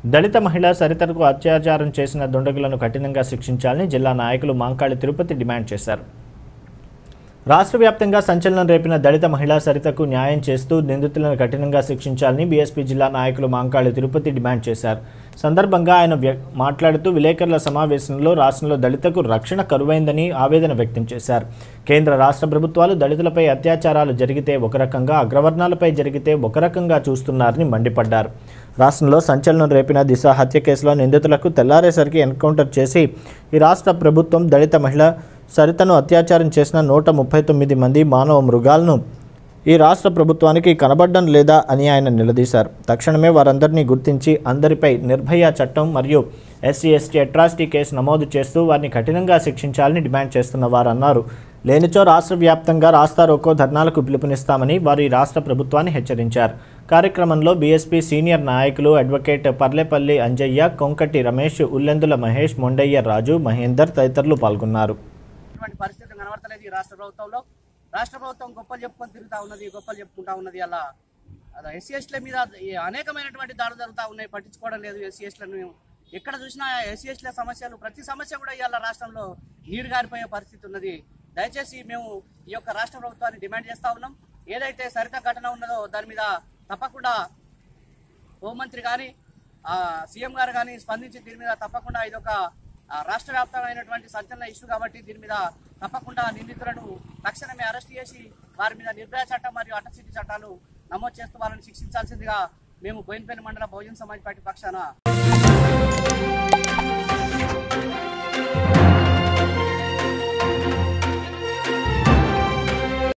దళిత మహిళ సరితకు అత్యాచారం చేసిన దుండగులను కఠినంగా శిక్షించాలని జిల్లా నాయకులు మాంకాళి తిరుపతి డిమాండ్ చేశారు రాష్ట్ర వ్యాప్తంగా సంచలనం రేపిన దళిత మహిళా సరితకు న్యాయం చేస్తూ నిందితులను కఠినంగా శిక్షించాలని బీఎస్పీ జిల్లా నాయకులు మాంకాళి తిరుపతి డిమాండ్ చేశారు సందర్భంగా ఆయన వ్య- మాట్లాడుతూ విలేకరుల సమావేశంలో రాష్ట్రంలో దళితకు రక్షణ కరువైందని ఆవేదన వ్యక్తం చేశారు కేంద్ర రాష్ట్ర ప్రభుత్వాలు దళితులపై అత్యాచారాలు జరిగితే ఒక రకంగా అగ్రవర్ణాలపై జరిగితే ఒక రకంగా చూస్తున్నారని మండిపడ్డారు రాష్ట్రంలో సంచలనం రేపిన దిశ హత్య కేసులో నిందితులకు తెల్లారేసరికి ఎన్కౌంటర్ చేసి ఈ రాష్ట్ర ప్రభుత్వం దళిత మహిళ సరితను అత్యాచారం చేసిన నూట ముప్పై తొమ్మిది మంది మానవ మృగాలను ఈ రాష్ట్ర ప్రభుత్వానికి కనబడడం లేదా అని ఆయన నిలదీశారు తక్షణమే వారందరినీ గుర్తించి అందరిపై నిర్భయ చట్టం మరియు ఎస్సీ ఎస్టీ అట్రాసిటీ కేసు నమోదు చేస్తూ వారిని కఠినంగా శిక్షించాలని డిమాండ్ చేస్తున్న వారు అన్నారు లేనిచో రాష్ట్ర వ్యాప్తంగా రాస్తా రోకో ధర్నాలకు పిలుపునిస్తామని వారు ఈ రాష్ట్ర ప్రభుత్వాన్ని హెచ్చరించారు కార్యక్రమంలో బీఎస్పీ సీనియర్ నాయకులు అడ్వకేట్ పర్లేపల్లి అంజయ్య కొంకటి రమేష్ ఉల్లెందుల మహేష్ మొండయ్య రాజు మహేందర్ తదితరులు పాల్గొన్నారు ఇటువంటి పరిస్థితి కనబడతలేదు ఈ రాష్ట్ర ప్రభుత్వంలో రాష్ట్ర ప్రభుత్వం గొప్పలు చెప్పుకొని తిరుగుతా ఉన్నది గొప్పలు చెప్పుకుంటా ఉన్నది అలా ఎస్సీ ఎస్టీల మీద ఈ అనేకమైనటువంటి దాడులు జరుగుతూ ఉన్నాయి పట్టించుకోవడం లేదు ఎస్సీ ఎస్టీలను ఎక్కడ చూసినా ఎస్సీ ఎస్టీల సమస్యలు ప్రతి సమస్య కూడా ఇవాళ రాష్ట్రంలో నీరు గారిపోయే పరిస్థితి ఉన్నది దయచేసి మేము ఈ యొక్క రాష్ట్ర ప్రభుత్వాన్ని డిమాండ్ చేస్తా ఉన్నాం ఏదైతే సరిత ఘటన ఉన్నదో దాని మీద తప్పకుండా హోంమంత్రి కానీ సీఎం గారు కానీ స్పందించి దీని మీద తప్పకుండా ఇది ఒక ఆ, రాష్ట్ర వ్యాప్తమైనటువంటి సంచలన ఇష్యూ కాబట్టి దీని మీద తప్పకుండా నిందితులను తక్షణమే అరెస్ట్ చేసి వారి మీద నిర్భయ చట్టం మరియు అటసిటీ చట్టాలు నమోదు చేస్తూ వాళ్ళని శిక్షించాల్సిందిగా మేము బోయినపల్లి మండల బహుజన సమాజ్ పార్టీ పక్షాన